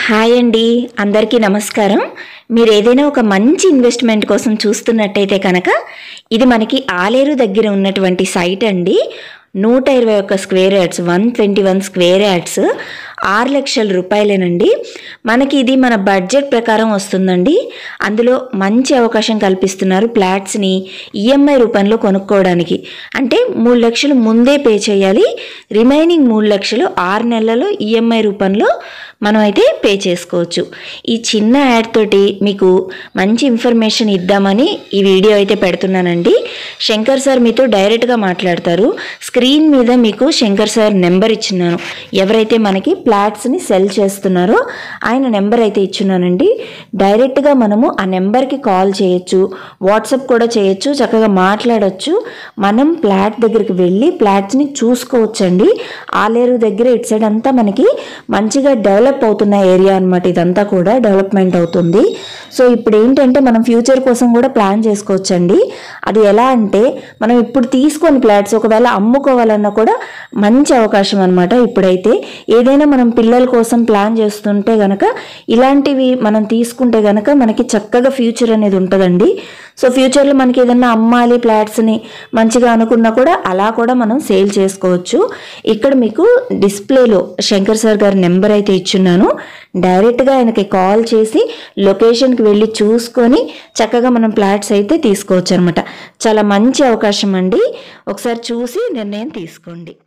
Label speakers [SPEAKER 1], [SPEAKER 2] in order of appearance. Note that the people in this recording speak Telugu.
[SPEAKER 1] హాయ్ అండి అందరికీ నమస్కారం మీరు ఏదైనా ఒక మంచి ఇన్వెస్ట్మెంట్ కోసం చూస్తున్నట్టయితే కనుక ఇది మనకి ఆలేరు దగ్గర ఉన్నటువంటి సైట్ అండి నూట ఇరవై ఒక్క square yards one twenty one square yards ఆరు లక్షల రూపాయలేనండి మనకి ఇది మన బడ్జెట్ ప్రకారం వస్తుందండి అందులో మంచి అవకాశం కల్పిస్తున్నారు ఫ్లాట్స్ని ఈఎంఐ రూపంలో కొనుక్కోవడానికి అంటే మూడు లక్షలు ముందే పే చేయాలి రిమైనింగ్ మూడు లక్షలు ఆరు నెలలలో ఈఎంఐ రూపంలో మనం అయితే పే చేసుకోవచ్చు ఈ చిన్న యాడ్ తోటి మీకు మంచి ఇన్ఫర్మేషన్ ఇద్దామని ఈ వీడియో అయితే పెడుతున్నానండి శంకర్ సార్ మీతో డైరెక్ట్గా మాట్లాడతారు స్క్రీన్ మీద మీకు శంకర్ సార్ నెంబర్ ఇచ్చినాను ఎవరైతే మనకి ఫ్లాట్స్ని సెల్ చేస్తున్నారో ఆయన నెంబర్ అయితే ఇచ్చున్నానండి డైరెక్ట్గా మనము ఆ నెంబర్కి కాల్ చేయొచ్చు వాట్సాప్ కూడా చేయొచ్చు చక్కగా మాట్లాడొచ్చు మనం ఫ్లాట్ దగ్గరికి వెళ్ళి ఫ్లాట్స్ని చూసుకోవచ్చండి ఆలేరు దగ్గర ఇటు సైడ్ అంతా మనకి మంచిగా డెవలప్ అవుతున్న ఏరియా అనమాట ఇదంతా కూడా డెవలప్మెంట్ అవుతుంది సో ఇప్పుడు ఏంటంటే మనం ఫ్యూచర్ కోసం కూడా ప్లాన్ చేసుకోవచ్చండి అది ఎలా అంటే మనం ఇప్పుడు తీసుకొని ఫ్లాట్స్ ఒకవేళ అమ్ముకోవాలన్నా కూడా మంచి అవకాశం అనమాట ఇప్పుడైతే ఏదైనా మనం పిల్లల కోసం ప్లాన్ చేస్తుంటే గనక ఇలాంటివి మనం తీసుకుంటే గనక మనకి చక్కగా ఫ్యూచర్ అనేది ఉంటుందండి సో ఫ్యూచర్లో మనకి ఏదైనా అమ్మాలి ఫ్లాట్స్ని మంచిగా అనుకున్నా కూడా అలా కూడా మనం సేల్ చేసుకోవచ్చు ఇక్కడ మీకు డిస్ప్లేలో శంకర్ సార్ గారి నెంబర్ అయితే ఇచ్చున్నాను డైరెక్ట్గా ఆయనకి కాల్ చేసి లొకేషన్కి వెళ్ళి చూసుకొని చక్కగా మనం ఫ్లాట్స్ అయితే తీసుకోవచ్చు అనమాట చాలా మంచి అవకాశం అండి ఒకసారి చూసి నిర్ణయం తీసుకోండి